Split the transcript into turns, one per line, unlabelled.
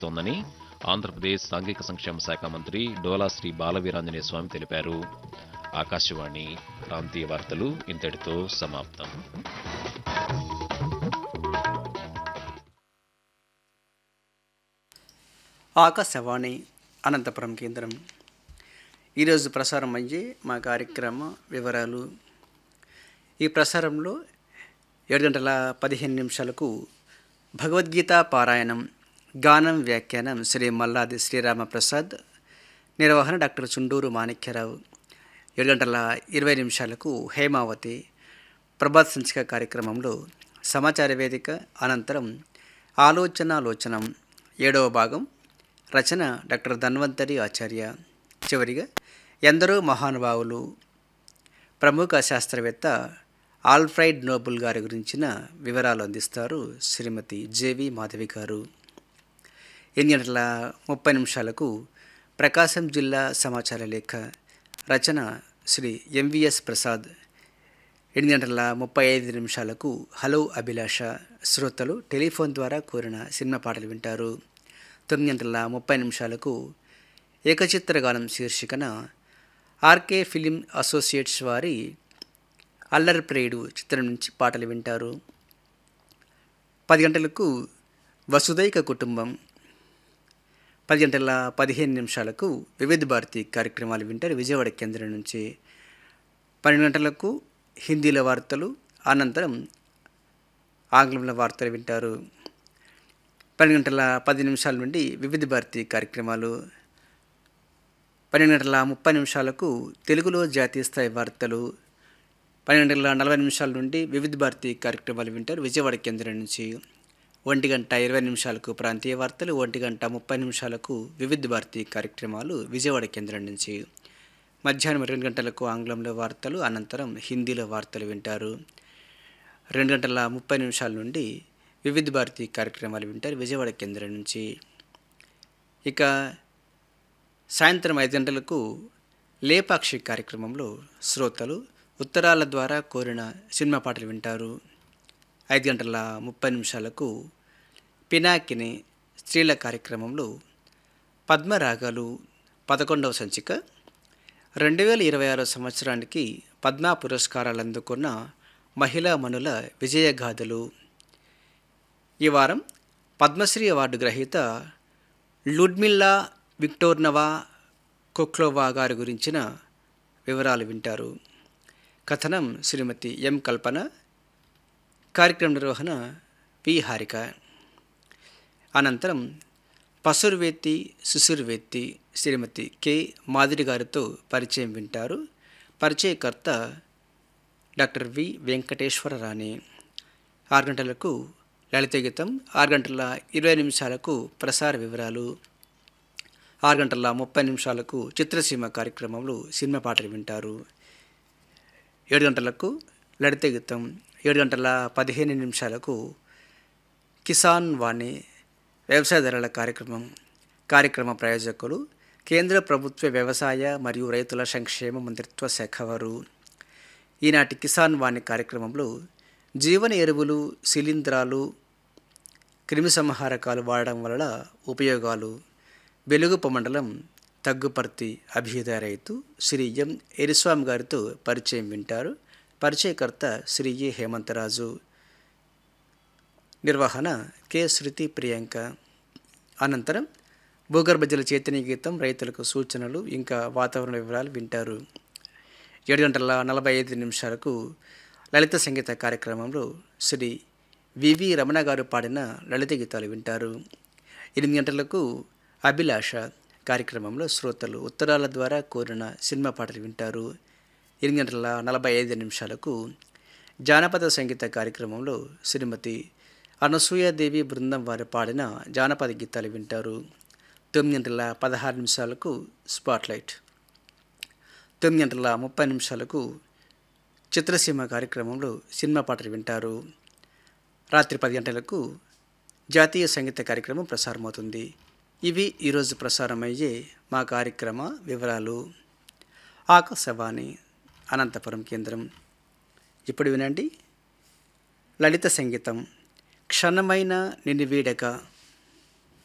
తోందని ఆంధ్రప్రదేశ్ సాంఘిక సంక్షేమ శాఖ మంత్రి డోలా శ్రీ బాలవీరాంజనేయ స్వామి తెలిపారు ఆకాశవాణి ప్రాంతీయ వార్తలు ఇంతటితో సమాప్తం
ఆకాశవాణి అనంతపురం కేంద్రం ఈరోజు ప్రసారం అయ్యే మా కార్యక్రమ వివరాలు ఈ ప్రసారంలో ఏడు గంటల పదిహేను నిమిషాలకు భగవద్గీత పారాయణం గానం వ్యాఖ్యానం శ్రీ మల్లాది శ్రీరామప్రసాద్ నిర్వహణ డాక్టర్ చుండూరు మాణిక్యరావు ఏడు గంటల ఇరవై నిమిషాలకు హేమావతి ప్రభాత్ సంచిక కార్యక్రమంలో సమాచార వేదిక అనంతరం ఆలోచనాలోచనం ఏడవ భాగం రచన డాక్టర్ ధన్వంతరి ఆచార్య చివరిగా ఎందరో మహానుభావులు ప్రముఖ శాస్త్రవేత్త ఆల్ఫ్రైడ్ నోబుల్ గారి గురించిన వివరాలు అందిస్తారు శ్రీమతి జేవి మాధవి గారు ఎనిమిది గంటల ముప్పై నిమిషాలకు ప్రకాశం జిల్లా సమాచార లేఖ రచన శ్రీ ఎంవిఎస్ ప్రసాద్ ఎనిమిది గంటల ముప్పై ఐదు నిమిషాలకు హలో అభిలాష శ్రోతలు టెలిఫోన్ ద్వారా కోరిన సినిమా పాటలు వింటారు తొమ్మిది గంటల ముప్పై నిమిషాలకు ఏకచిత్ర గానం శీర్షికన ఆర్కే ఫిలిం అసోసియేట్స్ వారి అల్లరి ప్రేయుడు చిత్రం నుంచి పాటలు వింటారు పది గంటలకు వసుదైక కుటుంబం పది గంటల పదిహేను నిమిషాలకు వివిధ భారతి కార్యక్రమాలు వింటారు విజయవాడ కేంద్రం నుంచి పన్నెండు గంటలకు హిందీలో వార్తలు అనంతరం ఆంగ్లంలో వార్తలు వింటారు పన్నెండు గంటల పది నిమిషాల నుండి వివిధ భారతి కార్యక్రమాలు పన్నెండు గంటల ముప్పై నిమిషాలకు తెలుగులో జాతీయ స్థాయి వార్తలు పన్నెండు గంటల నలభై నిమిషాల నుండి వివిధ భారతి కార్యక్రమాలు వింటారు విజయవాడ కేంద్రం నుంచి ఒంటి గంట ఇరవై నిమిషాలకు ప్రాంతీయ వార్తలు ఒంటి గంట ముప్పై నిమిషాలకు వివిధ భారతి కార్యక్రమాలు విజయవాడ కేంద్రం నుంచి మధ్యాహ్నం రెండు గంటలకు ఆంగ్లంలో వార్తలు అనంతరం హిందీలో వార్తలు వింటారు రెండు గంటల ముప్పై నిమిషాల నుండి వివిధ భారతి కార్యక్రమాలు వింటారు విజయవాడ కేంద్రం నుంచి ఇక సాయంత్రం ఐదు గంటలకు లేపాక్షి కార్యక్రమంలో శ్రోతలు ఉత్తరాల ద్వారా కోరిన సినిమా పాటలు వింటారు ఐదు గంటల ముప్పై నిమిషాలకు పినాకిని స్త్రీల కార్యక్రమంలో పద్మరాగాలు పదకొండవ సంచిక రెండు వేల ఇరవై ఆరో సంవత్సరానికి పద్మ పురస్కారాలు అందుకున్న మహిళా మనుల విజయగాథలు ఈ వారం పద్మశ్రీ అవార్డు గ్రహీత లుడ్మిల్లా విక్టోర్నవా కొక్లోవా గారి గురించిన వివరాలు వింటారు కథనం శ్రీమతి ఎం కల్పన కార్యక్రమ నిర్వహణ పి హారిక అనంతరం పసురువేత్తి సుసురువేత్తి శ్రీమతి కె మాదిరి గారితో పరిచయం వింటారు పరిచయకర్త డాక్టర్ వి వెంకటేశ్వర రాణి ఆరు గంటలకు లలిత గీతం ఆరు గంటల ఇరవై నిమిషాలకు ప్రసార వివరాలు ఆరు గంటల ముప్పై నిమిషాలకు చిత్రసీమ కార్యక్రమంలో సినిమా పాటలు వింటారు ఏడు గంటలకు లలిత గీతం ఏడు గంటల పదిహేను నిమిషాలకు కిసాన్ వాణి వ్యవసాయ ధరల కార్యక్రమం కార్యక్రమ ప్రాయోజకులు కేంద్ర ప్రభుత్వ వ్యవసాయ మరియు రైతుల సంక్షేమ మంత్రిత్వ శాఖ వారు ఈనాటి కిసాన్ వాణి కార్యక్రమంలో జీవన ఎరువులు శిలీంధ్రాలు క్రిమిసంహారకాలు వాడడం వలన ఉపయోగాలు వెలుగుప మండలం తగ్గుపర్తి అభ్యుదయ రైతు శ్రీ ఎం ఎరిస్వామి గారితో పరిచయం వింటారు పరిచయకర్త శ్రీ ఏ హేమంతరాజు నిర్వహణ కె శృతి ప్రియాంక అనంతరం భూగర్భ జల చైతన్య గీతం రైతులకు సూచనలు ఇంకా వాతావరణ వివరాలు వింటారు ఏడు గంటల నలభై ఐదు నిమిషాలకు లలిత సంగీత కార్యక్రమంలో శ్రీ వివి రమణ గారు పాడిన లలిత గీతాలు వింటారు ఎనిమిది గంటలకు అభిలాష కార్యక్రమంలో శ్రోతలు ఉత్తరాల ద్వారా కోరిన సినిమా పాటలు వింటారు ఎనిమిది గంటల నలభై ఐదు నిమిషాలకు జానపద సంగీత కార్యక్రమంలో శ్రీమతి అనసూయాదేవి బృందం వారు పాడిన జానపద గీతాలు వింటారు తొమ్మిది గంటల పదహారు నిమిషాలకు స్పాట్లైట్ తొమ్మిది గంటల ముప్పై నిమిషాలకు చిత్రసీమ కార్యక్రమంలో సినిమా పాటలు వింటారు రాత్రి పది గంటలకు జాతీయ సంగీత కార్యక్రమం ప్రసారమవుతుంది ఇవి ఈరోజు ప్రసారమయ్యే మా కార్యక్రమ వివరాలు ఆకాశవాణి అనంతపురం కేంద్రం ఇప్పుడు వినండి లలిత సంగీతం క్షణమైన నిన్ను వీడక